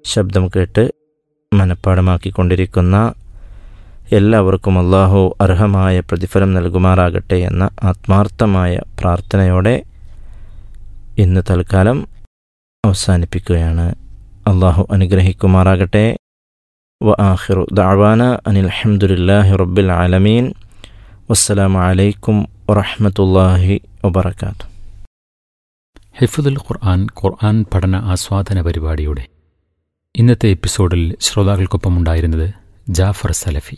ശബ്ദം കേട്ട് മനഃപ്പാടമാക്കിക്കൊണ്ടിരിക്കുന്ന എല്ലാവർക്കും അള്ളാഹു അർഹമായ പ്രതിഫലം നൽകുമാറാകട്ടെ എന്ന ആത്മാർത്ഥമായ പ്രാർത്ഥനയോടെ ഇന്ന് തൽക്കാലം അവസാനിപ്പിക്കുകയാണ് അള്ളാഹു അനുഗ്രഹിക്കുമാറാകട്ടെ വ ആഖിറു ദഅവാന അനിൽ അൽഹംദുലില്ലാഹി റബ്ബിൽ ആലമീൻ വസ്സലാമു അലൈക്കും വറഹ്മത്തുള്ളാഹി വബറകാതുഹു ഹിഫുദുൽ ഖുർആൻ ഖുർആൻ പഠന ആസ്വാദന പരിപാടിയുടെ ഇന്നത്തെ എപ്പിസോഡിൽ ശ്രോതാക്കൾക്കൊപ്പം ഉണ്ടായിരുന്നത് ജാഫർ സലഫി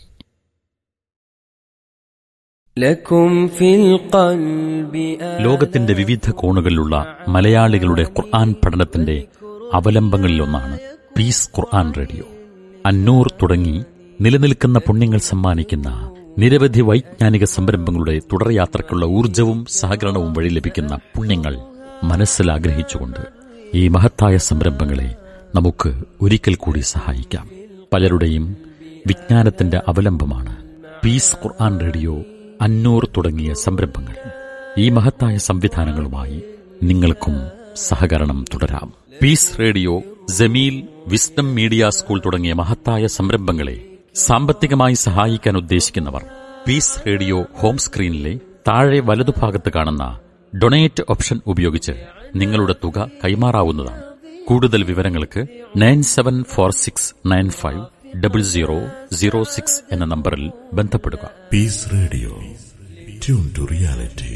ലോകത്തിന്റെ വിവിധ കോണുകളിലുള്ള മലയാളികളുടെ ഖുർആൻ പഠനത്തിന്റെ അവലംബങ്ങളിലൊന്നാണ് പീസ് ഖുർആൻ റേഡിയോ അന്നൂർ തുടങ്ങി നിലനിൽക്കുന്ന പുണ്യങ്ങൾ സമ്മാനിക്കുന്ന നിരവധി വൈജ്ഞാനിക സംരംഭങ്ങളുടെ തുടർയാത്രയ്ക്കുള്ള ഊർജവും സഹകരണവും വഴി ലഭിക്കുന്ന പുണ്യങ്ങൾ മനസ്സിൽ ആഗ്രഹിച്ചുകൊണ്ട് ഈ മഹത്തായ സംരംഭങ്ങളെ നമുക്ക് ഒരിക്കൽ കൂടി സഹായിക്കാം പലരുടെയും വിജ്ഞാനത്തിന്റെ അവലംബമാണ് പീസ് ഖുർആൻ റേഡിയോ അന്നൂർ തുടങ്ങിയ സംരംഭങ്ങൾ ഈ മഹത്തായ സംവിധാനങ്ങളുമായി നിങ്ങൾക്കും സഹകരണം തുടരാം Peace Radio Jameel Wisdom Media School തുടങ്ങിയ മഹത്തായ സംരംഭങ്ങളെ സാമ്പത്തികമായി സഹായിക്കാൻ ഉദ്ദേശിക്കുന്നവർ പീസ് റേഡിയോ ഹോം സ്ക്രീനിലെ താഴെ വലതുഭാഗത്ത് കാണുന്ന ഡൊണേറ്റ് ഓപ്ഷൻ ഉപയോഗിച്ച് നിങ്ങളുടെ തുക കൈമാറാവുന്നതാണ് കൂടുതൽ വിവരങ്ങൾക്ക് nine seven four six nine five double zero zero six എന്ന നമ്പറിൽ ബന്ധപ്പെടുക Peace Radio tune to reality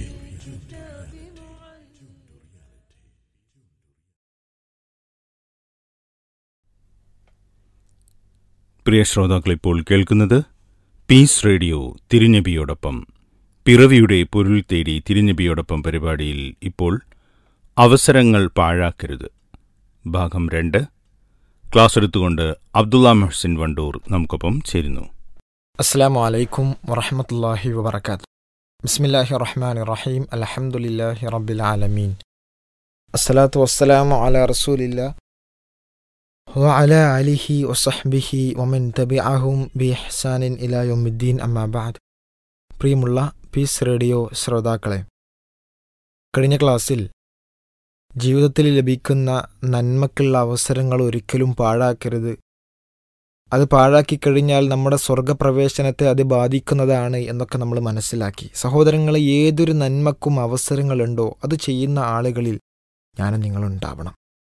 പ്രിയ ശ്രോതാക്കൾ ഇപ്പോൾ കേൾക്കുന്നത് പീസ് റേഡിയോ തിരുനബിയോടൊപ്പം പിറവിയുടെ പൊരുൾ തേടി തിരുനബിയോടൊപ്പം പരിപാടിയിൽ ഇപ്പോൾ അവസരങ്ങൾ പാഴാക്കരുത് ഭാഗം രണ്ട് ക്ലാസ് എടുത്തുകൊണ്ട് അബ്ദുള്ള മെഹ്സിൻ വണ്ടൂർ നമുക്കൊപ്പം ചേരുന്നു അസ്സാം വലൈക്കും വറഹമത്തല്ലാഹി വബർക്കാത്ത് ബിസ്മില്ലാഹി റഹ്മാൻ റഹീം അലഹമുല്ലാഹി റബ്ബിൽ ആലമീൻ അസ്സലാത്തു വസ്സലാമു അല റസൂലില്ല വഅല അലിഹി വസഹ്ബിഹി വമൻ തബിഅഹും ബി ഇഹ്സാനിൻ ഇലാ യൗമിദ്ദീൻ അമ്മാ ബഅദ് പ്രിയമുള്ള പീസ് റേഡിയോ ശ്രോതാക്കളെ കഴിഞ്ഞ ക്ലാസ്സിൽ ജീവിതത്തിൽ ലഭിക്കുന്ന നന്മക്കുള്ള അവസരങ്ങൾ ഒരിക്കലും പാഴാക്കരുത് അത് പാഴാക്കി കഴിഞ്ഞാൽ നമ്മുടെ സ്വർഗപ്രവേശനത്തെ അത് ബാധിക്കുന്നതാണ് എന്നൊക്കെ നമ്മൾ മനസ്സിലാക്കി സഹോദരങ്ങളെ ഏതൊരു നന്മക്കും അവസരങ്ങളുണ്ടോ അത് ചെയ്യുന്ന ആളുകളിൽ ഞാനും നിങ്ങളുണ്ടാവണം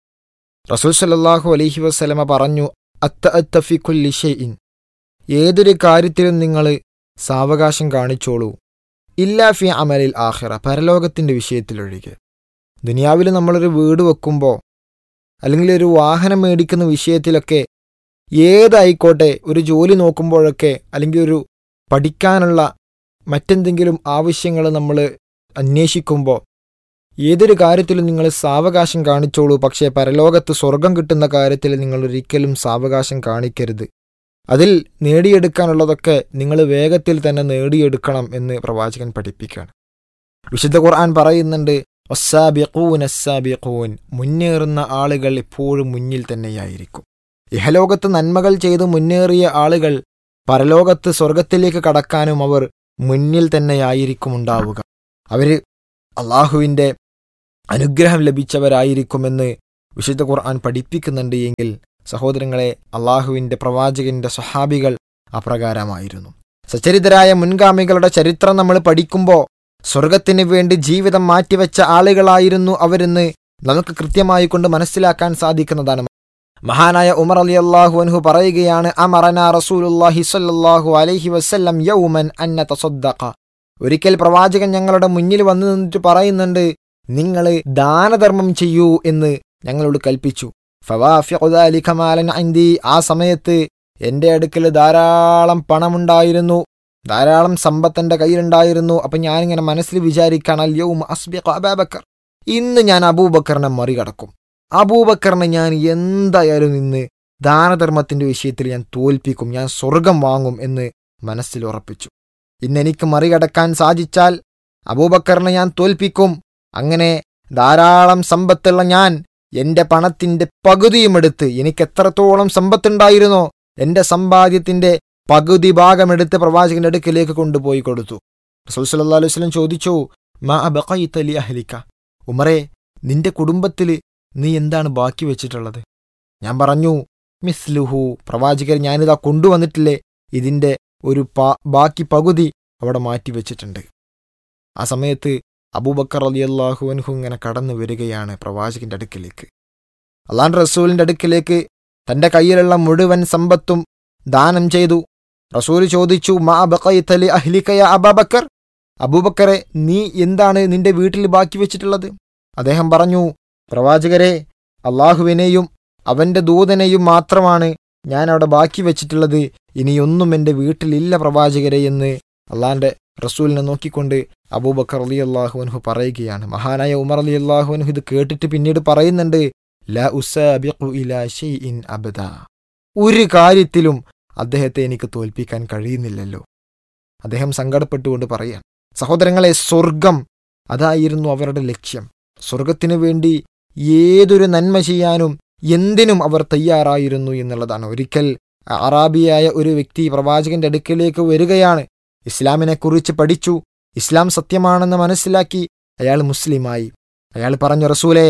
റസൂൽ സല്ലാഹു അലൈഹി വസ്ലമ പറഞ്ഞു അത്ത അത്തഫിക്കുല്ലി ഷെയ്ൻ ഏതൊരു കാര്യത്തിലും നിങ്ങൾ സാവകാശം കാണിച്ചോളൂ ഇല്ലാ ഫി അമലിൽ ആഹിറ പരലോകത്തിന്റെ വിഷയത്തിലൊഴികെ ദുനിയാവിൽ നമ്മളൊരു വീട് വെക്കുമ്പോൾ അല്ലെങ്കിൽ ഒരു വാഹനം മേടിക്കുന്ന വിഷയത്തിലൊക്കെ ഏതായിക്കോട്ടെ ഒരു ജോലി നോക്കുമ്പോഴൊക്കെ അല്ലെങ്കിൽ ഒരു പഠിക്കാനുള്ള മറ്റെന്തെങ്കിലും ആവശ്യങ്ങൾ നമ്മൾ അന്വേഷിക്കുമ്പോൾ ഏതൊരു കാര്യത്തിലും നിങ്ങൾ സാവകാശം കാണിച്ചോളൂ പക്ഷേ പരലോകത്ത് സ്വർഗം കിട്ടുന്ന കാര്യത്തിൽ നിങ്ങൾ ഒരിക്കലും സാവകാശം കാണിക്കരുത് അതിൽ നേടിയെടുക്കാനുള്ളതൊക്കെ നിങ്ങൾ വേഗത്തിൽ തന്നെ നേടിയെടുക്കണം എന്ന് പ്രവാചകൻ പഠിപ്പിക്കുകയാണ് വിശുദ്ധ ഖുർആൻ പറയുന്നുണ്ട് ഒസ്സാബിഖൂൻ അസ്സാബിഖൂൻ മുന്നേറുന്ന ആളുകൾ എപ്പോഴും മുന്നിൽ തന്നെയായിരിക്കും ഇഹലോകത്ത് നന്മകൾ ചെയ്ത് മുന്നേറിയ ആളുകൾ പരലോകത്ത് സ്വർഗത്തിലേക്ക് കടക്കാനും അവർ മുന്നിൽ തന്നെയായിരിക്കും ഉണ്ടാവുക അവര് അള്ളാഹുവിൻ്റെ അനുഗ്രഹം ലഭിച്ചവരായിരിക്കുമെന്ന് വിശുദ്ധ ഖുർആൻ പഠിപ്പിക്കുന്നുണ്ട് എങ്കിൽ സഹോദരങ്ങളെ അള്ളാഹുവിൻ്റെ പ്രവാചകന്റെ സഹാബികൾ അപ്രകാരമായിരുന്നു സച്ചരിതരായ മുൻഗാമികളുടെ ചരിത്രം നമ്മൾ പഠിക്കുമ്പോൾ സ്വർഗത്തിന് വേണ്ടി ജീവിതം മാറ്റിവെച്ച ആളുകളായിരുന്നു അവരെന്ന് നമുക്ക് കൃത്യമായി കൊണ്ട് മനസ്സിലാക്കാൻ സാധിക്കുന്നതാണ് മഹാനായ ഉമർ അലി അള്ളാഹു അൻഹു പറയുകയാണ് അമറന റസൂലുല്ലാഹി സ്വല്ലല്ലാഹു അലൈഹി വസല്ലം യൗമൻ അന്ന തസദ്ദഖ ഒരിക്കൽ പ്രവാചകൻ ഞങ്ങളുടെ മുന്നിൽ വന്നു നിന്നിട്ട് പറയുന്നുണ്ട് നിങ്ങൾ ദാനധർമ്മം ചെയ്യൂ എന്ന് ഞങ്ങളോട് കൽപ്പിച്ചു ഫവാഫിഖുദാലിഖമാലൻ അന്തി ആ സമയത്ത് എൻ്റെ അടുക്കൽ ധാരാളം പണമുണ്ടായിരുന്നു ധാരാളം സമ്പത്ത് എൻ്റെ കയ്യിലുണ്ടായിരുന്നു അപ്പം ഞാനിങ്ങനെ മനസ്സിൽ വിചാരിക്കാൻ അല്യവും അസ്ബിഖ് അബാബക്കർ ഇന്ന് ഞാൻ അബൂബക്കറിനെ മറികടക്കും അബൂബക്കറിനെ ഞാൻ എന്തായാലും ഇന്ന് ദാനധർമ്മത്തിന്റെ വിഷയത്തിൽ ഞാൻ തോൽപ്പിക്കും ഞാൻ സ്വർഗം വാങ്ങും എന്ന് മനസ്സിൽ ഉറപ്പിച്ചു ഇന്ന് എനിക്ക് മറികടക്കാൻ സാധിച്ചാൽ അബൂബക്കറിനെ ഞാൻ തോൽപ്പിക്കും അങ്ങനെ ധാരാളം സമ്പത്തുള്ള ഞാൻ എന്റെ പണത്തിന്റെ പകുതിയും എടുത്ത് എനിക്ക് എത്രത്തോളം സമ്പത്തുണ്ടായിരുന്നോ എന്റെ സമ്പാദ്യത്തിന്റെ പകുതി ഭാഗമെടുത്ത് പ്രവാചകന്റെ അടുക്കിലേക്ക് കൊണ്ടുപോയി കൊടുത്തു റസൂൽ സല്ലല്ലാഹു അലൈഹി വസല്ലം ചോദിച്ചു മാ അബഖൈത ലി അഹ്ലിക ഉമറേ നിന്റെ കുടുംബത്തിൽ നീ എന്താണ് ബാക്കി വെച്ചിട്ടുള്ളത് ഞാൻ പറഞ്ഞു മിസ്ലുഹു പ്രവാചകർ ഞാനിതാ കൊണ്ടുവന്നിട്ടില്ലേ ഇതിൻ്റെ ഒരു പാ ബാക്കി പകുതി അവിടെ മാറ്റി വെച്ചിട്ടുണ്ട് ആ സമയത്ത് അബൂബക്കർ അലി അള്ളാഹു അൻഹു ഇങ്ങനെ കടന്നു വരികയാണ് പ്രവാചകന്റെ അടുക്കിലേക്ക് അള്ളാൻ റസൂലിന്റെ അടുക്കിലേക്ക് തന്റെ കയ്യിലുള്ള മുഴുവൻ സമ്പത്തും ദാനം ചെയ്തു റസൂൽ ചോദിച്ചു മാ ബഖൈതലി അഹ്ലിക്കയ അബാബക്കർ അബൂബക്കറെ നീ എന്താണ് നിന്റെ വീട്ടിൽ ബാക്കി വെച്ചിട്ടുള്ളത് അദ്ദേഹം പറഞ്ഞു പ്രവാചകരെ അള്ളാഹുവിനെയും അവന്റെ ദൂതനെയും മാത്രമാണ് ഞാൻ അവിടെ ബാക്കി വെച്ചിട്ടുള്ളത് ഇനിയൊന്നും എൻ്റെ വീട്ടിലില്ല പ്രവാചകരെ എന്ന് അള്ളാന്റെ റസൂലിനെ നോക്കിക്കൊണ്ട് അബൂബക്കർ അലി അള്ളാഹുഅൻഹു പറയുകയാണ് മഹാനായ ഉമർ അലി അള്ളാഹുഅൻഹു ഇത് കേട്ടിട്ട് പിന്നീട് പറയുന്നുണ്ട് ല ഉസാബിഖു ഇലാ ഷൈഇൻ അബദ ഒരു കാര്യത്തിലും അദ്ദേഹത്തെ എനിക്ക് തോൽപ്പിക്കാൻ കഴിയുന്നില്ലല്ലോ അദ്ദേഹം സങ്കടപ്പെട്ടുകൊണ്ട് പറയാൻ സഹോദരങ്ങളെ സ്വർഗം അതായിരുന്നു അവരുടെ ലക്ഷ്യം സ്വർഗത്തിനു വേണ്ടി ഏതൊരു നന്മ ചെയ്യാനും എന്തിനും അവർ തയ്യാറായിരുന്നു എന്നുള്ളതാണ് ഒരിക്കൽ അറാബിയായ ഒരു വ്യക്തി പ്രവാചകന്റെ അടുക്കലേക്ക് വരികയാണ് ഇസ്ലാമിനെക്കുറിച്ച് പഠിച്ചു ഇസ്ലാം സത്യമാണെന്ന് മനസ്സിലാക്കി അയാൾ മുസ്ലിമായി അയാൾ പറഞ്ഞു റസൂലെ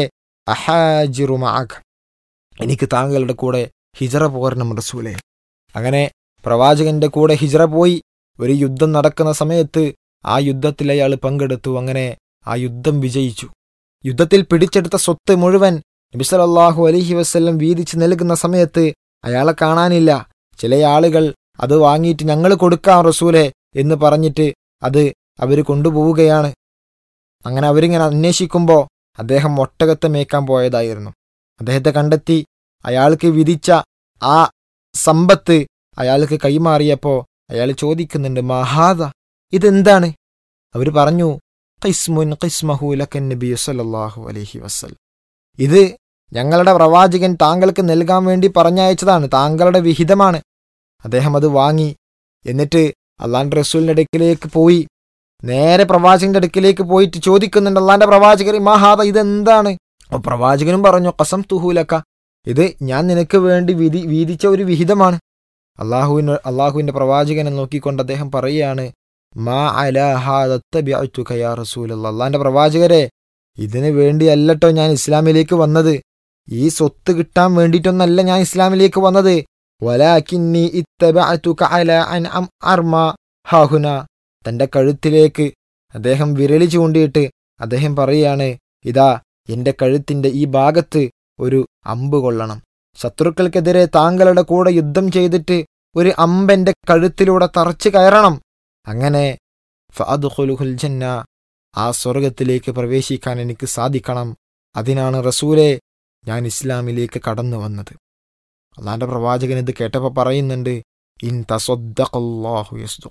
അഹാജിറുമാഗ് എനിക്ക് താങ്കളുടെ കൂടെ ഹിജറ പോരണം റസൂലെ അങ്ങനെ പ്രവാചകന്റെ കൂടെ ഹിജറ പോയി ഒരു യുദ്ധം നടക്കുന്ന സമയത്ത് ആ യുദ്ധത്തിൽ അയാൾ പങ്കെടുത്തു അങ്ങനെ ആ യുദ്ധം വിജയിച്ചു യുദ്ധത്തിൽ പിടിച്ചെടുത്ത സ്വത്ത് മുഴുവൻ നബിസലല്ലാഹു അലഹി വസ്ല്ലം വീതിച്ച് നൽകുന്ന സമയത്ത് അയാളെ കാണാനില്ല ചില ആളുകൾ അത് വാങ്ങിയിട്ട് ഞങ്ങൾ കൊടുക്കാം റസൂലെ എന്ന് പറഞ്ഞിട്ട് അത് അവർ കൊണ്ടുപോവുകയാണ് അങ്ങനെ അവരിങ്ങനെ അന്വേഷിക്കുമ്പോൾ അദ്ദേഹം ഒട്ടകത്തെ മേക്കാൻ പോയതായിരുന്നു അദ്ദേഹത്തെ കണ്ടെത്തി അയാൾക്ക് വിധിച്ച ആ സമ്പത്ത് അയാൾക്ക് കൈമാറിയപ്പോൾ അയാൾ ചോദിക്കുന്നുണ്ട് മഹാദ ഇതെന്താണ് അവർ പറഞ്ഞു ഖിസ്മുൻ ഖിസ്മഹു ലക്കൻ നബി സല്ലല്ലാഹു അലൈഹി വസല്ലം ഇത് ഞങ്ങളുടെ പ്രവാചകൻ താങ്കൾക്ക് നൽകാൻ വേണ്ടി പറഞ്ഞയച്ചതാണ് താങ്കളുടെ വിഹിതമാണ് അദ്ദേഹം അത് വാങ്ങി എന്നിട്ട് അള്ളാന്റെ റസൂലിന്റെ അടുക്കിലേക്ക് പോയി നേരെ പ്രവാചകന്റെ അടുക്കിലേക്ക് പോയിട്ട് ചോദിക്കുന്നുണ്ട് അള്ളാന്റെ പ്രവാചകർ മഹാദ ഇതെന്താണ് അപ്പൊ പ്രവാചകനും പറഞ്ഞു കസം തുഹൂലക്ക ഇത് ഞാൻ നിനക്ക് വേണ്ടി വിധി വീതിച്ച ഒരു വിഹിതമാണ് അള്ളാഹുവിന് അള്ളാഹുവിന്റെ പ്രവാചകനെ നോക്കിക്കൊണ്ട് അദ്ദേഹം പറയുകയാണ് മാ അലാഹാദത്തബിഅത്തുക റസൂലല്ലാ അള്ളാന്റെ പ്രവാചകരെ ഇതിനു വേണ്ടിയല്ലട്ടോ ഞാൻ ഇസ്ലാമിലേക്ക് വന്നത് ഈ സ്വത്ത് കിട്ടാൻ വേണ്ടിയിട്ടൊന്നല്ല ഞാൻ ഇസ്ലാമിലേക്ക് വന്നത് വലാക്കിന്നി ഇത്തബഅതുക അല അൻ അം അർമ ഹാഹുന തന്റെ കഴുത്തിലേക്ക് അദ്ദേഹം വിരലി ചൂണ്ടിയിട്ട് അദ്ദേഹം പറയുകയാണ് ഇതാ എന്റെ കഴുത്തിന്റെ ഈ ഭാഗത്ത് ഒരു അമ്പ് കൊള്ളണം ശത്രുക്കൾക്കെതിരെ താങ്കളുടെ കൂടെ യുദ്ധം ചെയ്തിട്ട് ഒരു അമ്പെന്റെ കഴുത്തിലൂടെ തറച്ചു കയറണം അങ്ങനെ ഫഅദ്ഖുലുഹുൽ ജന്ന ആ സ്വർഗത്തിലേക്ക് പ്രവേശിക്കാൻ എനിക്ക് സാധിക്കണം അതിനാണ് റസൂലെ ഞാൻ ഇസ്ലാമിലേക്ക് കടന്നു വന്നത് അള്ളാന്റെ പ്രവാചകൻ ഇത് കേട്ടപ്പോൾ പറയുന്നുണ്ട് ഇൻ തസ്വദ്ദഖല്ലാഹു യസ്ദു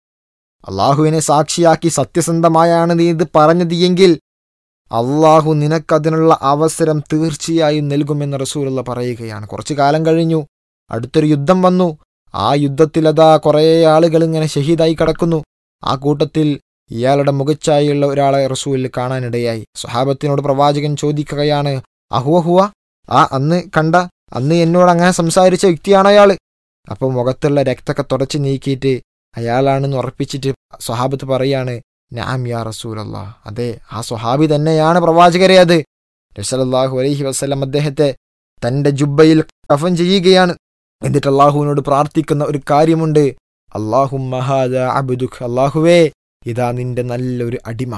അള്ളാഹുവിനെ സാക്ഷിയാക്കി സത്യസന്ധമായാണ് നീ ഇത് പറഞ്ഞത് എങ്കിൽ അള്ളാഹു നിനക്കതിനുള്ള അവസരം തീർച്ചയായും നൽകുമെന്ന് റസൂലുള്ള പറയുകയാണ് കുറച്ചു കാലം കഴിഞ്ഞു അടുത്തൊരു യുദ്ധം വന്നു ആ യുദ്ധത്തിലതാ കുറേ ആളുകൾ ഇങ്ങനെ ഷഹീദായി കിടക്കുന്നു ആ കൂട്ടത്തിൽ ഇയാളുടെ മുഖച്ചായുള്ള ഒരാളെ റസൂലിൽ കാണാനിടയായി സ്വഹാബത്തിനോട് പ്രവാചകൻ ചോദിക്കുകയാണ് അഹുവഹുവ ആ അന്ന് കണ്ട അന്ന് എന്നോട് അങ്ങനെ സംസാരിച്ച വ്യക്തിയാണ് അയാൾ അപ്പോൾ മുഖത്തുള്ള രക്തമൊക്കെ തുടച്ചു നീക്കിയിട്ട് അയാളാണെന്ന് ഉറപ്പിച്ചിട്ട് സ്വഹാബത്ത് പറയാണ് നാം യാ റസൂലല്ലാ അതെ ആ സ്വഹാബി തന്നെയാണ് പ്രവാചകരെ അത് നസലല്ലാഹു അലൈഹി വസ്ലം അദ്ദേഹത്തെ തന്റെ ജുബയിൽ കഫൻ ചെയ്യുകയാണ് എന്നിട്ട് അള്ളാഹുവിനോട് പ്രാർത്ഥിക്കുന്ന ഒരു കാര്യമുണ്ട് അള്ളാഹു മഹാദ അബുദുഖ് അള്ളാഹുവേ ഇതാ നിന്റെ നല്ലൊരു അടിമ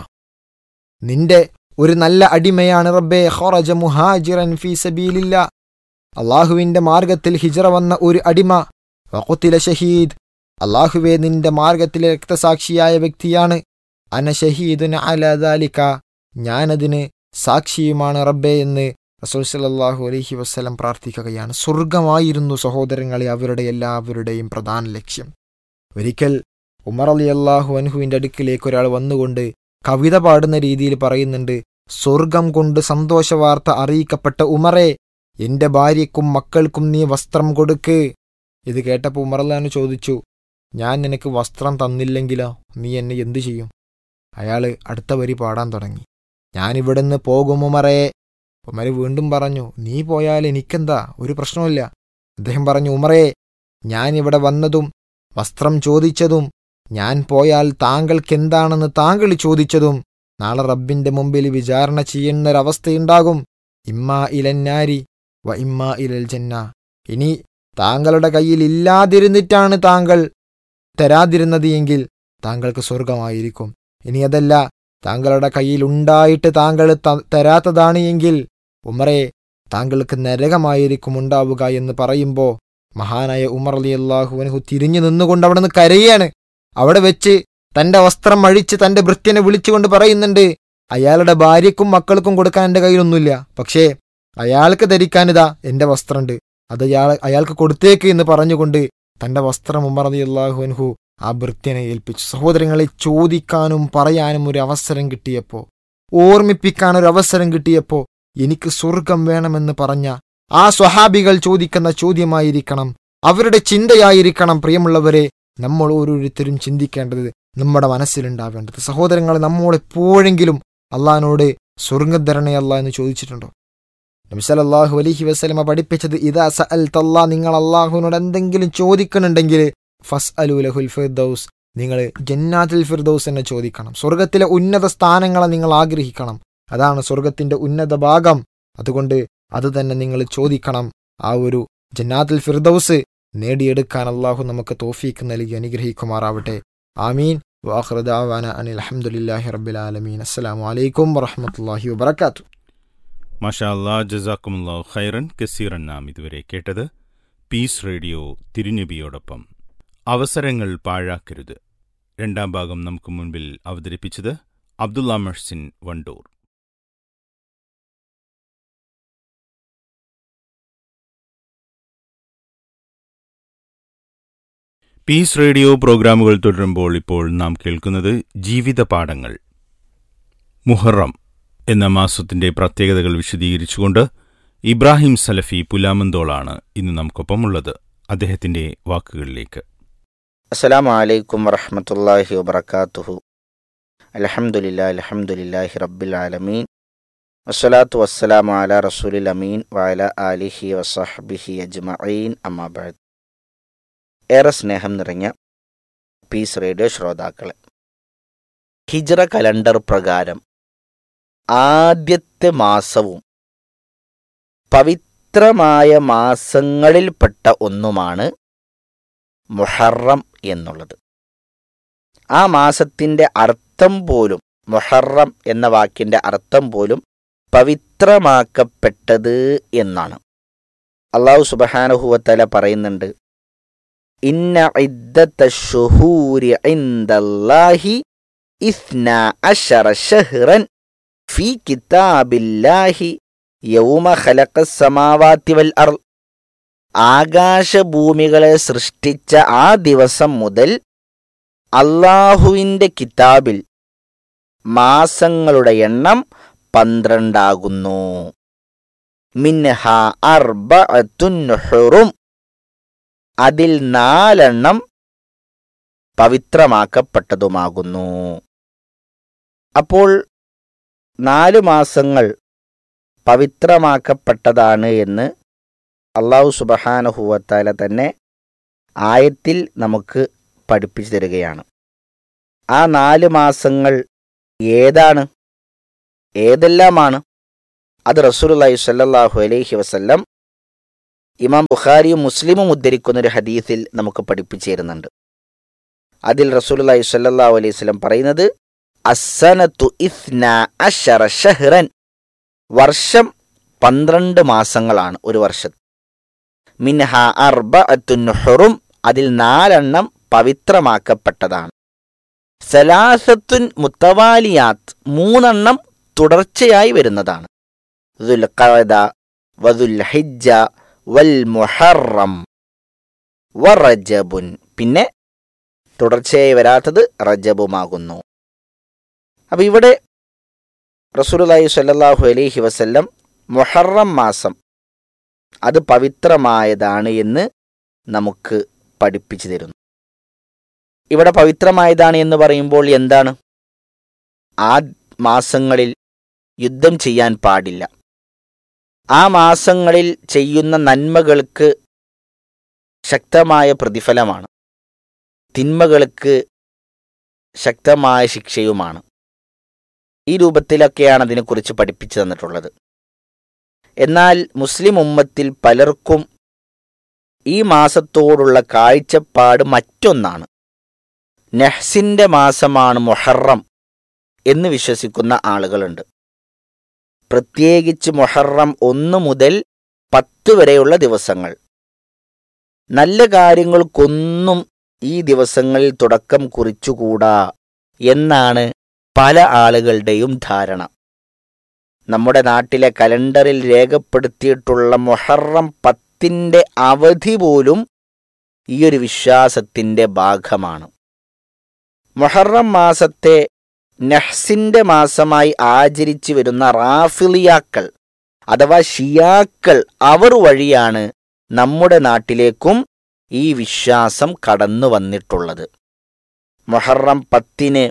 നിന്റെ ഒരു നല്ല അടിമയാണ് റബ്ബേ ഖറജ മുഹാജിറൻ ഫീ സബീലില്ല അള്ളാഹുവിന്റെ മാർഗത്തിൽ ഹിജറ വന്ന ഒരു അടിമ വഖുത്തില ഷഹീദ് അള്ളാഹുവേ നിന്റെ മാർഗത്തിലെ രക്തസാക്ഷിയായ വ്യക്തിയാണ് അന ഷഹീദുൻ അലദാലിക്ക ഞാനതിന് സാക്ഷിയുമാണ് റബ്ബേ എന്ന് റസൂൽ സല്ലല്ലാഹു അലൈഹി വസ്ലം പ്രാർത്ഥിക്കുകയാണ് സ്വർഗമായിരുന്നു സഹോദരങ്ങളെ അവരുടെ എല്ലാവരുടെയും പ്രധാന ലക്ഷ്യം ഒരിക്കൽ ഉമർ അലി അള്ളാഹു അൻഹുവിന്റെ അടുക്കിലേക്ക് ഒരാൾ വന്നുകൊണ്ട് കവിത പാടുന്ന രീതിയിൽ പറയുന്നുണ്ട് സ്വർഗം കൊണ്ട് സന്തോഷവാർത്ത അറിയിക്കപ്പെട്ട ഉമറെ എന്റെ ഭാര്യയ്ക്കും മക്കൾക്കും നീ വസ്ത്രം കൊടുക്ക് ഇത് കേട്ടപ്പോൾ ഉമറല്ലാന്ന് ചോദിച്ചു ഞാൻ നിനക്ക് വസ്ത്രം തന്നില്ലെങ്കിലോ നീ എന്നെ എന്തു ചെയ്യും അയാള് അടുത്ത വരി പാടാൻ തുടങ്ങി ഞാൻ ഇവിടുന്ന് പോകും ഉമറേ ഉമര് വീണ്ടും പറഞ്ഞു നീ പോയാൽ എനിക്കെന്താ ഒരു പ്രശ്നമില്ല അദ്ദേഹം പറഞ്ഞു ഉമറേ ഞാൻ ഇവിടെ വന്നതും വസ്ത്രം ചോദിച്ചതും ഞാൻ പോയാൽ താങ്കൾക്കെന്താണെന്ന് താങ്കൾ ചോദിച്ചതും നാളെ റബ്ബിന്റെ മുമ്പിൽ വിചാരണ ചെയ്യുന്നൊരവസ്ഥയുണ്ടാകും ഇമ്മാ ഇലന്നാരി വ ഇമ്മാ ഇലൽ ജന്ന ഇനി താങ്കളുടെ കയ്യിൽ ഇല്ലാതിരുന്നിട്ടാണ് താങ്കൾ തരാതിരുന്നത് എങ്കിൽ താങ്കൾക്ക് സ്വർഗമായിരിക്കും ഇനി അതല്ല താങ്കളുടെ കയ്യിൽ ഉണ്ടായിട്ട് താങ്കൾ ത- തരാത്തതാണ് എങ്കിൽ ഉമറെ താങ്കൾക്ക് നരകമായിരിക്കും ഉണ്ടാവുക എന്ന് പറയുമ്പോൾ മഹാനായ ഉമർ അലി അള്ളാഹുവിനഹു തിരിഞ്ഞു നിന്നുകൊണ്ട് അവിടെ നിന്ന് കരയാണ് അവിടെ വെച്ച് തന്റെ വസ്ത്രം അഴിച്ച് തന്റെ ഭൃത്യനെ വിളിച്ചുകൊണ്ട് പറയുന്നുണ്ട് അയാളുടെ ഭാര്യയ്ക്കും മക്കൾക്കും കൊടുക്കാൻ എൻ്റെ കയ്യിലൊന്നുമില്ല പക്ഷേ അയാൾക്ക് ധരിക്കാനിതാ എൻ്റെ വസ്ത്രമുണ്ട് അത് അയാൾ അയാൾക്ക് കൊടുത്തേക്ക് എന്ന് പറഞ്ഞുകൊണ്ട് തന്റെ വസ്ത്രം ഉമർ അലി അള്ളാഹുവിൻഹു ആ ഭൃത്യനെ ഏൽപ്പിച്ചു സഹോദരങ്ങളെ ചോദിക്കാനും പറയാനും ഒരു അവസരം കിട്ടിയപ്പോൾ ഓർമ്മിപ്പിക്കാൻ ഒരു അവസരം കിട്ടിയപ്പോൾ എനിക്ക് സ്വർഗം വേണമെന്ന് പറഞ്ഞ ആ സ്വഹാബികൾ ചോദിക്കുന്ന ചോദ്യമായിരിക്കണം അവരുടെ ചിന്തയായിരിക്കണം പ്രിയമുള്ളവരെ നമ്മൾ ഓരോരുത്തരും ചിന്തിക്കേണ്ടത് നമ്മുടെ മനസ്സിലുണ്ടാവേണ്ടത് സഹോദരങ്ങൾ നമ്മൾ എപ്പോഴെങ്കിലും അള്ളഹാനോട് സ്വർഗധരണേ അല്ല എന്ന് ചോദിച്ചിട്ടുണ്ടോ നബിസലല്ലാഹു അലൈഹി വസ്ലമ പഠിപ്പിച്ചത് ഇതാ സഅൽ തല്ലാ നിങ്ങൾ അള്ളാഹുവിനോട് എന്തെങ്കിലും ചോദിക്കണുണ്ടെങ്കിൽ ഫസ് അലു ലഹുൽ ഫിർദൌസ് നിങ്ങൾ ജന്നാത്തുൽ ഫിർദൌസ് എന്നെ ചോദിക്കണം സ്വർഗത്തിലെ ഉന്നത സ്ഥാനങ്ങളെ നിങ്ങൾ ആഗ്രഹിക്കണം അതാണ് സ്വർഗത്തിന്റെ ഉന്നത ഭാഗം അതുകൊണ്ട് അത് തന്നെ നിങ്ങൾ ചോദിക്കണം ആ ഒരു ജന്നാത്തുൽ ഫിർദൌസ് നേടിയെടുക്കാൻ അള്ളാഹു നമുക്ക് തോഫീക്ക് നൽകി അനുഗ്രഹിക്കുമാറാവട്ടെ ആമീൻ വാഹൃദാവാന അനിൽ അലഹമുല്ലാഹി റബ്ബിലാലമീൻ അസ്സലാമു അലൈക്കും വറഹമത്തല്ലാഹി വബർക്കാത്തു മാഷാ അല്ലാ ജസാക്കുമുല്ലാ ഖൈറൻ കസീറൻ നാം ഇതുവരെ കേട്ടത് പീസ് റേഡിയോ തിരുനബിയോടൊപ്പം അവസരങ്ങൾ പാഴാക്കരുത് രണ്ടാം ഭാഗം നമുക്ക് മുൻപിൽ അവതരിപ്പിച്ചത് അബ്ദുള്ള മെഹ്സിൻ വണ്ടൂർ പീസ് റേഡിയോ പ്രോഗ്രാമുകൾ തുടരുമ്പോൾ ഇപ്പോൾ നാം കേൾക്കുന്നത് ജീവിത പാഠങ്ങൾ മുഹറം എന്ന മാസത്തിന്റെ പ്രത്യേകതകൾ വിശദീകരിച്ചുകൊണ്ട് ഇബ്രാഹിം സലഫി പുലാമന്തോളാണ് ഇന്ന് നമുക്കൊപ്പമുള്ളത് അദ്ദേഹത്തിന്റെ വാക്കുകളിലേക്ക് അസ്സലാമു അലൈക്കും വറഹ്മത്തുള്ളാഹി വബറകാതുഹു അൽഹംദുലില്ലാ അൽഹംദുലില്ലാഹി റബ്ബിൽ ആലമീൻ വസ്സലാത്തു വസ്സലാമു അലാ റസൂലിൽ അമീൻ വഅല ആലിഹി വസഹ്ബിഹി അജ്മഈൻ അമ്മാ ബഅദ് ഏറെ സ്നേഹം നിറഞ്ഞ പീസ് റേഡിയോ ശ്രോതാക്കളെ ഹിജ്റ കലണ്ടർ പ്രകാരം ആദ്യത്തെ മാസവും പവിത്രമായ മാസങ്ങളിൽപ്പെട്ട ഒന്നുമാണ് മുഹറം എന്നുള്ളത് ആ മാസത്തിന്റെ അർത്ഥം പോലും മുഹറം എന്ന വാക്കിന്റെ അർത്ഥം പോലും പവിത്രമാക്കപ്പെട്ടത് എന്നാണ് അള്ളാഹു സുബഹാനുഹുവത്തല പറയുന്നുണ്ട് ഇന്ന ഇദ്ദത്ത ഷുഹൂരി ഇൻദല്ലാഹി ഇസ്ന അശറ ഷഹ്റൻ ഫീ കിതാബില്ലാഹി യൗമ ഖലഖ സമാവാതി വൽ അർ ആകാശഭൂമികളെ സൃഷ്ടിച്ച ആ ദിവസം മുതൽ അള്ളാഹുവിൻ്റെ കിതാബിൽ മാസങ്ങളുടെ എണ്ണം പന്ത്രണ്ടാകുന്നു മിൻഹ അർബഅത്തുൻ ഹുറും അതിൽ നാലെണ്ണം പവിത്രമാക്കപ്പെട്ടതുമാകുന്നു അപ്പോൾ നാല് മാസങ്ങൾ പവിത്രമാക്കപ്പെട്ടതാണ് എന്ന് അള്ളാഹു സുബഹാനഹുവത്താല തന്നെ ആയത്തിൽ നമുക്ക് പഠിപ്പിച്ചു തരികയാണ് ആ നാല് മാസങ്ങൾ ഏതാണ് ഏതെല്ലാമാണ് അത് റസൂലുള്ളാഹി സ്വല്ലല്ലാഹു അലൈഹി വസല്ലം ഇമാം ബുഖാരിയും മുസ്ലിമും ഉദ്ധരിക്കുന്ന ഒരു ഹദീസിൽ നമുക്ക് പഠിപ്പിച്ചു തരുന്നുണ്ട് അതിൽ റസൂലുള്ളാഹി സ്വല്ലല്ലാഹു അലൈഹി വസല്ലം പറയുന്നത് അസ്സനത്തു ഇസ്ന അശറ ഷഹ്റൻ വർഷം പന്ത്രണ്ട് മാസങ്ങളാണ് ഒരു വർഷം മിൻഹ അർബഅത്തുൻ ഹുറും അതിൽ നാലെണ്ണം പവിത്രമാക്കപ്പെട്ടതാണ് സലാസത്തുൻ മുത്തവാലിയാത്ത് മൂന്നെണ്ണം തുടർച്ചയായി വരുന്നതാണ് ദുൽഖഅദ വദുൽ ഹിജ്ജ വൽ മുഹറം വറജബുൻ പിന്നെ തുടർച്ചയായി വരാത്തത് റജബുമാകുന്നു അപ്പൊ ഇവിടെ റസൂലുള്ളാഹി സ്വല്ലല്ലാഹു അലൈഹി വസല്ലം മുഹറം മാസം അത് പവിത്രമായതാണ് എന്ന് നമുക്ക് പഠിപ്പിച്ചു തരുന്നു ഇവിടെ പവിത്രമായതാണ് എന്ന് പറയുമ്പോൾ എന്താണ് ആ മാസങ്ങളിൽ യുദ്ധം ചെയ്യാൻ പാടില്ല ആ മാസങ്ങളിൽ ചെയ്യുന്ന നന്മകൾക്ക് ശക്തമായ പ്രതിഫലമാണ് തിന്മകൾക്ക് ശക്തമായ ശിക്ഷയുമാണ് ഈ രൂപത്തിലൊക്കെയാണ് അതിനെക്കുറിച്ച് പഠിപ്പിച്ചു തന്നിട്ടുള്ളത് എന്നാൽ മുസ്ലിം ഉമ്മത്തിൽ പലർക്കും ഈ മാസത്തോടുള്ള കാഴ്ചപ്പാട് മറ്റൊന്നാണ് നെഹ്സിന്റെ മാസമാണ് മൊഹറം എന്ന് വിശ്വസിക്കുന്ന ആളുകളുണ്ട് പ്രത്യേകിച്ച് മൊഹറം ഒന്ന് മുതൽ പത്ത് വരെയുള്ള ദിവസങ്ങൾ നല്ല കാര്യങ്ങൾക്കൊന്നും ഈ ദിവസങ്ങളിൽ തുടക്കം കുറിച്ചുകൂടാ എന്നാണ് പല ആളുകളുടെയും ധാരണ നമ്മുടെ നാട്ടിലെ കലണ്ടറിൽ രേഖപ്പെടുത്തിയിട്ടുള്ള മൊഹറം പത്തിന്റെ അവധി പോലും ഈ ഒരു വിശ്വാസത്തിന്റെ ഭാഗമാണ് മൊഹറം മാസത്തെ നഹ്സിന്റെ മാസമായി ആചരിച്ചു വരുന്ന റാഫിലിയാക്കൾ അഥവാ ഷിയാക്കൾ അവർ വഴിയാണ് നമ്മുടെ നാട്ടിലേക്കും ഈ വിശ്വാസം കടന്നു വന്നിട്ടുള്ളത് മൊഹറം പത്തിന്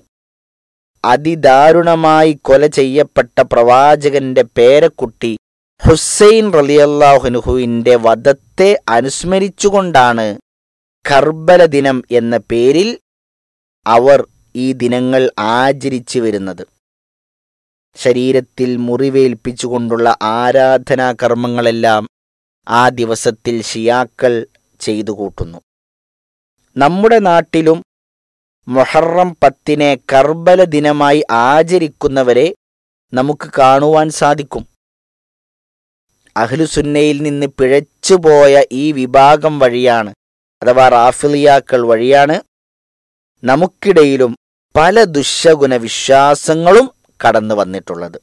അതിദാരുണമായി കൊല ചെയ്യപ്പെട്ട പ്രവാചകന്റെ പേരക്കുട്ടി ഹുസൈൻ റലിയല്ലാഹുനുഹുവിന്റെ വധത്തെ അനുസ്മരിച്ചുകൊണ്ടാണ് കർബല ദിനം എന്ന പേരിൽ അവർ ഈ ദിനങ്ങൾ ആചരിച്ചു വരുന്നത് ശരീരത്തിൽ മുറിവേൽപ്പിച്ചുകൊണ്ടുള്ള ആരാധനാ കർമ്മങ്ങളെല്ലാം ആ ദിവസത്തിൽ ഷിയാക്കൾ ചെയ്തു കൂട്ടുന്നു നമ്മുടെ നാട്ടിലും മൊഹറം പത്തിനെ കർബല ദിനമായി ആചരിക്കുന്നവരെ നമുക്ക് കാണുവാൻ സാധിക്കും അഹ്ലുസുന്നയിൽ നിന്ന് പിഴച്ചുപോയ ഈ വിഭാഗം വഴിയാണ് അഥവാ റാഫിലിയാക്കൾ വഴിയാണ് നമുക്കിടയിലും പല ദുശഗുണ വിശ്വാസങ്ങളും കടന്നു വന്നിട്ടുള്ളത്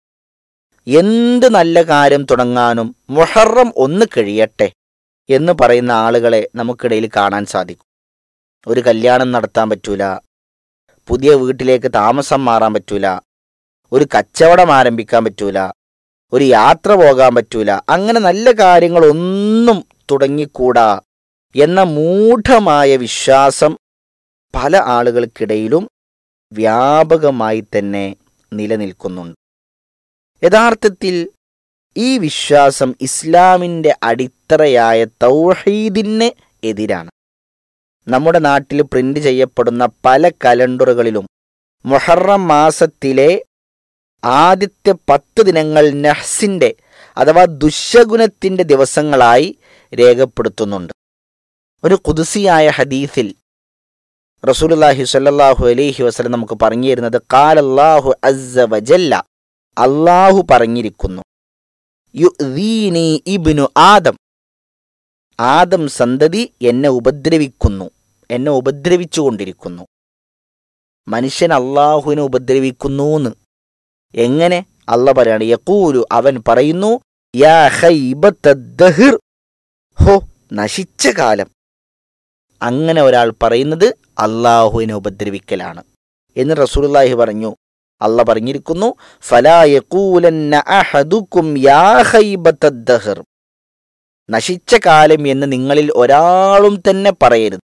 എന്ത് നല്ല കാര്യം തുടങ്ങാനും മുഹറം ഒന്ന് കഴിയട്ടെ എന്ന് പറയുന്ന ആളുകളെ നമുക്കിടയിൽ കാണാൻ സാധിക്കും ഒരു കല്യാണം നടത്താൻ പറ്റൂല പുതിയ വീട്ടിലേക്ക് താമസം മാറാൻ പറ്റൂല ഒരു കച്ചവടം ആരംഭിക്കാൻ പറ്റൂല ഒരു യാത്ര പോകാൻ പറ്റൂല അങ്ങനെ നല്ല കാര്യങ്ങളൊന്നും തുടങ്ങിക്കൂടാ എന്ന മൂഢമായ വിശ്വാസം പല ആളുകൾക്കിടയിലും വ്യാപകമായി തന്നെ നിലനിൽക്കുന്നുണ്ട് യഥാർത്ഥത്തിൽ ഈ വിശ്വാസം ഇസ്ലാമിൻ്റെ അടിത്തറയായ തൗഹീദിന് എതിരാണ് നമ്മുടെ നാട്ടിൽ പ്രിന്റ് ചെയ്യപ്പെടുന്ന പല കലണ്ടറുകളിലും മൊഹറം മാസത്തിലെ ആദ്യത്തെ പത്ത് ദിനങ്ങൾ നഹ്സിൻ്റെ അഥവാ ദുശഗുണത്തിൻ്റെ ദിവസങ്ങളായി രേഖപ്പെടുത്തുന്നുണ്ട് ഒരു കുതിസിയായ ഹദീസിൽ റസൂലുല്ലാഹി സ്വല്ലല്ലാഹു അലൈഹി വസല്ലം നമുക്ക് പറഞ്ഞു തരുന്നത് കാലല്ലാഹു അസ്സ വജല്ല അള്ളാഹു പറഞ്ഞിരിക്കുന്നു യുദീനി ഇബ്നു ആദം ആദം സന്തതി എന്നെ ഉപദ്രവിക്കുന്നു എന്നെ ഉപദ്രവിച്ചുകൊണ്ടിരിക്കുന്നു മനുഷ്യൻ അള്ളാഹുവിനെ ഉപദ്രവിക്കുന്നു എങ്ങനെ അല്ല പറയാണ് യക്കൂലു അവൻ പറയുന്നു യാ ഹൈബത്തദ്ദഹിർ ഹോ നശിച്ച കാലം അങ്ങനെ ഒരാൾ പറയുന്നത് അള്ളാഹുവിനെ ഉപദ്രവിക്കലാണ് എന്ന് റസൂലുള്ളാഹി പറഞ്ഞു അല്ല പറഞ്ഞിരിക്കുന്നു ഫലാ യഖൂലന്ന അഹദുക്കും യാ ഹൈബത്തദ്ദഹിർ നശിച്ച കാലം എന്ന് നിങ്ങളിൽ ഒരാളും തന്നെ പറയരുത്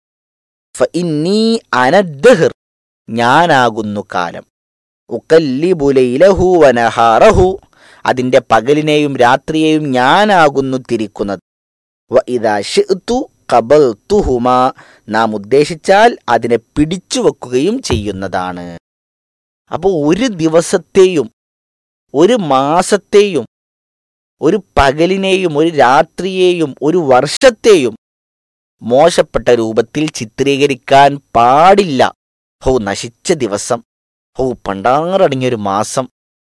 ഫഇന്നീ അനദ്ദഹിർ ഞാനാകുന്നു കാലം ഉക്കല്ലിബുലൈലഹു വനഹാറഹു അതിൻ്റെ പകലിനെയും രാത്രിയെയും ഞാനാകുന്നു തിരിക്കുന്നത് വ ഇതാ ഷിഅ്തു ഖബൽതുഹുമാ നാം ഉദ്ദേശിച്ചാൽ അതിനെ പിടിച്ചു വെക്കുകയും ചെയ്യുന്നതാണ് അപ്പോൾ ഒരു ദിവസത്തെയും ഒരു മാസത്തെയും ഒരു പകലിനെയും ഒരു രാത്രിയെയും ഒരു വർഷത്തെയും മോശപ്പെട്ട രൂപത്തിൽ ചിത്രീകരിക്കാൻ പാടില്ല ഹോ നശിച്ച ദിവസം ഹോ പണ്ടാറടങ്ങിയൊരു മാസം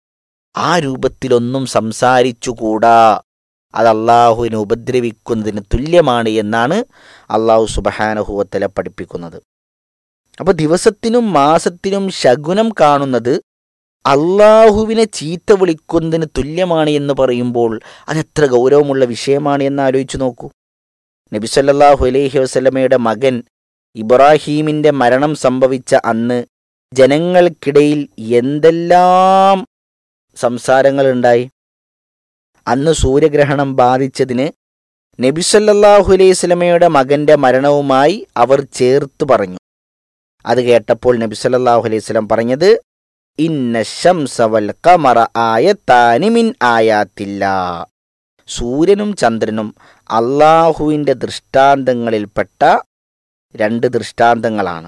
ആ രൂപത്തിലൊന്നും സംസാരിച്ചുകൂടാ അത് അള്ളാഹുവിനെ ഉപദ്രവിക്കുന്നതിന് തുല്യമാണ് എന്നാണ് അള്ളാഹു സുബഹാനഹുവത്തല പഠിപ്പിക്കുന്നത് അപ്പോൾ ദിവസത്തിനും മാസത്തിനും ശകുനം കാണുന്നത് അള്ളാഹുവിനെ ചീത്ത വിളിക്കുന്നതിന് തുല്യമാണ് എന്ന് പറയുമ്പോൾ അതെത്ര ഗൗരവമുള്ള വിഷയമാണ് എന്ന് ആലോചിച്ചു നോക്കൂ നബി സല്ലല്ലാഹു അലൈഹി വസല്ലമയുടെ മകൻ ഇബ്രാഹീമിന്റെ മരണം സംഭവിച്ച അന്ന് ജനങ്ങൾക്കിടയിൽ എന്തെല്ലാം സംസാരങ്ങളുണ്ടായി അന്ന് സൂര്യഗ്രഹണം ബാധിച്ചതിന് നബി സല്ലല്ലാഹു അലൈഹി വസല്ലമയുടെ മകന്റെ മരണവുമായി അവർ ചേർത്ത് പറഞ്ഞു അത് കേട്ടപ്പോൾ നബി സല്ലല്ലാഹു അലൈഹി വസല്ലം പറഞ്ഞത് ഇന്ന ശംസ വൽ ഖമറ ആയത്താനി മിൻ ആയാത്തില്ലാ സൂര്യനും ചന്ദ്രനും അള്ളാഹുവിൻ്റെ ദൃഷ്ടാന്തങ്ങളിൽപ്പെട്ട രണ്ട് ദൃഷ്ടാന്തങ്ങളാണ്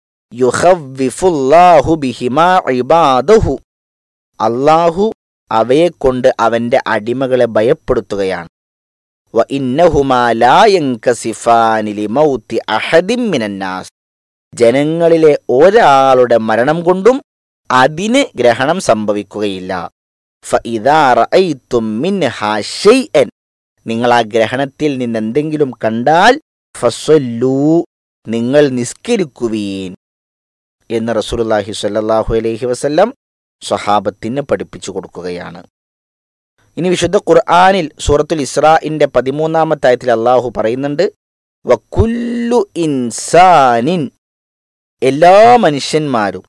യുഹവിഫുല്ലാഹു ബിഹിമാ ഇബാദഹു അള്ളാഹു അവയെക്കൊണ്ട് അവൻ്റെ അടിമകളെ ഭയപ്പെടുത്തുകയാണ് വ ഇന്നഹുമാ ലാ യൻകസിഫാനി ലിമൗത്തി അഹദിൻ മിനന്നാസ് ജനങ്ങളിലെ ഒരാളുടെ മരണം കൊണ്ടും അതിന് ഗ്രഹണം സംഭവിക്കുകയില്ല ഫഇദാ റഅയ്തും മിൻഹാ ഷൈഅൻ നിങ്ങൾ ആ ഗ്രഹണത്തിൽ നിന്ന് എന്തെങ്കിലും കണ്ടാൽ ഫസ്വല്ലൂ നിങ്ങൾ നിസ്കരിക്കുവീൻ എന്ന് റസൂലുള്ളാഹി സ്വല്ലല്ലാഹു അലൈഹി വസല്ലം സ്വഹാബത്തിന് പഠിപ്പിച്ചു കൊടുക്കുകയാണ് ഇനി വിശുദ്ധ ഖുർആനിൽ സൂറത്തുൽ ഇസ്രാഇന്റെ പതിമൂന്നാമത്തെ ആയത്തിൽ അള്ളാഹു പറയുന്നുണ്ട് വക്കുല്ലു ഇൻസാനിൻ എല്ലാ മനുഷ്യന്മാരും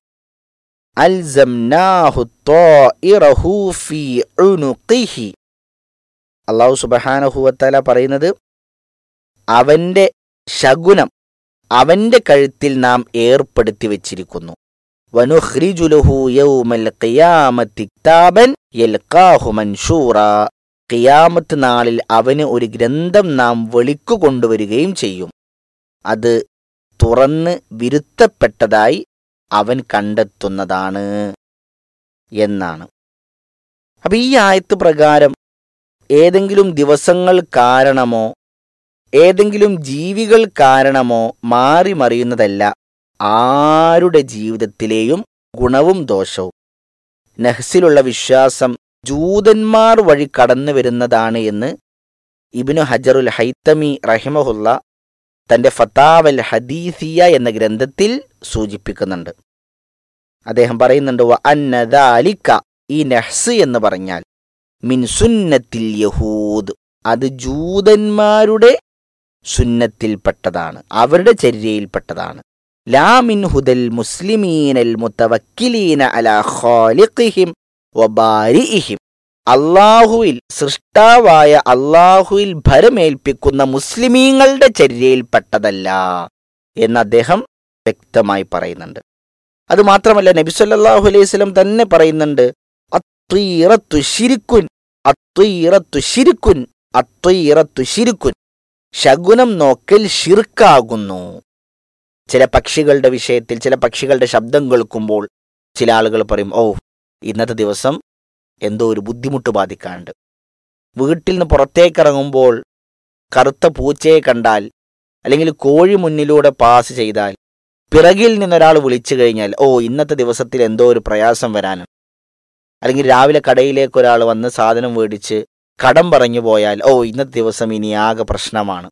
അൽസംനാഹു ത്വാഇറഹു ഫീ ഉനുഖിഹി അള്ളാഹു സുബഹാനഹുവത്തല പറയുന്നത് അവന്റെ ശകുനം അവന്റെ കഴുത്തിൽ നാം ഏർപ്പെടുത്തി വച്ചിരിക്കുന്നു വനുഹ്രിജുലഹു യൗമൽ ഖിയാമത്തി കിതാബൻ യൽഖാഹു മൻഷൂറ ഖിയാമത്ത് നാളിൽ അവന് ഒരു ഗ്രന്ഥം നാം വെളിക്കു കൊണ്ടുവരികയും ചെയ്യും അത് തുറന്ന് വിരുത്തപ്പെട്ടതായി അവൻ കണ്ടെത്തുന്നതാണ് എന്നാണ് അപ്പൊ ഈ ആയത്ത് പ്രകാരം ഏതെങ്കിലും ദിവസങ്ങൾ കാരണമോ ഏതെങ്കിലും ജീവികൾ കാരണമോ മാറി മറിയുന്നതല്ല ആരുടെ ജീവിതത്തിലെയും ഗുണവും ദോഷവും നഹ്സിലുള്ള വിശ്വാസം ജൂതന്മാർ വഴി കടന്നു വരുന്നതാണ് എന്ന് ഇബിനു ഹജറുൽ ഹൈത്തമി റഹിമഹുല്ല തന്റെ ഫത്താവൽ ഹദീസിയ എന്ന ഗ്രന്ഥത്തിൽ സൂചിപ്പിക്കുന്നുണ്ട് അദ്ദേഹം പറയുന്നുണ്ട് വ അന്നദാലിക്ക ഈ നഹ്സ് എന്ന് പറഞ്ഞാൽ മിൻ സുന്നത്തിൽ യഹൂദ് അത് ജൂതന്മാരുടെ സുന്നത്തിൽപ്പെട്ടതാണ് അവരുടെ ചര്യയിൽപ്പെട്ടതാണ് ലാ മിൻ ഹുദൽ മുസ്ലിമീനൽ മുത്തവക്കിലീന അലാ ഖാലിഖിഹിം വബാരിഇഹിം അള്ളാഹുവിൽ സൃഷ്ടാവായ അള്ളാഹുവിൽ ഭരമേൽപ്പിക്കുന്ന മുസ്ലിമീങ്ങളുടെ ചര്യയിൽപ്പെട്ടതല്ല എന്ന് അദ്ദേഹം വ്യക്തമായി പറയുന്നുണ്ട് അത് മാത്രമല്ല നബി സല്ലല്ലാഹു അലൈഹി വസല്ലം തന്നെ പറയുന്നുണ്ട് അത്വീറത്തു ശിരിക്കുൻ അത്വീറത്തു ശിരിക്കുൻ അത്വീറത്തു ശിരിക്കുൻ ശകുനം നോക്കൽ ഷിർക്കാകുന്നു ചില പക്ഷികളുടെ വിഷയത്തിൽ ചില പക്ഷികളുടെ ശബ്ദം കേൾക്കുമ്പോൾ ചില ആളുകൾ പറയും ഓ ഇന്നത്തെ ദിവസം എന്തോ ഒരു ബുദ്ധിമുട്ട് ബാധിക്കാനുണ്ട് വീട്ടിൽ നിന്ന് പുറത്തേക്കിറങ്ങുമ്പോൾ കറുത്ത പൂച്ചയെ കണ്ടാൽ അല്ലെങ്കിൽ കോഴി മുന്നിലൂടെ പാസ് ചെയ്താൽ പിറകിൽ നിന്നൊരാൾ വിളിച്ചു കഴിഞ്ഞാൽ ഓ ഇന്നത്തെ ദിവസത്തിൽ എന്തോ ഒരു പ്രയാസം വരാനുണ്ട് അല്ലെങ്കിൽ രാവിലെ കടയിലേക്ക് ഒരാൾ വന്ന് സാധനം മേടിച്ച് കടം പറഞ്ഞു പോയാൽ ഓ ഇന്നത്തെ ദിവസം ഇനി ആകെ പ്രശ്നമാണ്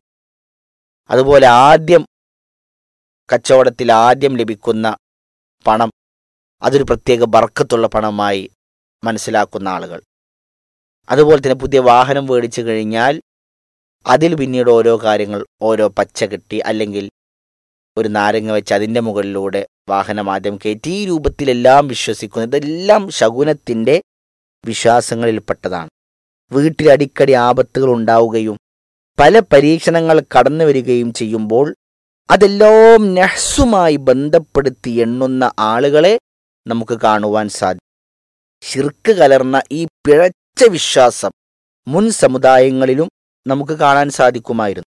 അതുപോലെ ആദ്യം കച്ചവടത്തിൽ ആദ്യം ലഭിക്കുന്ന പണം അതൊരു പ്രത്യേക ബർക്കത്തുള്ള പണമായി മനസ്സിലാക്കുന്ന ആളുകൾ അതുപോലെ തന്നെ പുതിയ വാഹനം മേടിച്ചു കഴിഞ്ഞാൽ അതിൽ പിന്നീട് ഓരോ കാര്യങ്ങൾ ഓരോ പച്ച കിട്ടി അല്ലെങ്കിൽ ഒരു നാരങ്ങ വെച്ച് അതിൻ്റെ മുകളിലൂടെ വാഹനം ആദ്യം കയറ്റി ഈ രൂപത്തിലെല്ലാം വിശ്വസിക്കുന്നു ഇതെല്ലാം ശകുനത്തിൻ്റെ വിശ്വാസങ്ങളിൽപ്പെട്ടതാണ് വീട്ടിൽ അടിക്കടി ആപത്തുകൾ ഉണ്ടാവുകയും പല പരീക്ഷണങ്ങൾ കടന്നു വരികയും ചെയ്യുമ്പോൾ അതെല്ലാം നെഹ്സുമായി ബന്ധപ്പെടുത്തി എണ്ണുന്ന ആളുകളെ നമുക്ക് കാണുവാൻ സാധിക്കും ഷിർക്ക് കലർന്ന ഈ പിഴച്ച വിശ്വാസം മുൻ സമുദായങ്ങളിലും നമുക്ക് കാണാൻ സാധിക്കുമായിരുന്നു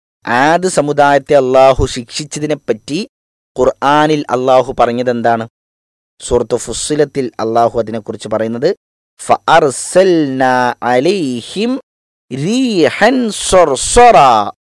ആദ് സമുദായത്തെ അള്ളാഹു ശിക്ഷിച്ചതിനെപ്പറ്റി ഖുർആാനിൽ അള്ളാഹു പറഞ്ഞതെന്താണ് സൂറത്ത് ഫുസ്സിലത്തിൽ അള്ളാഹു അതിനെക്കുറിച്ച് പറയുന്നത് فأرسلنا عليهم ريحا صرصرا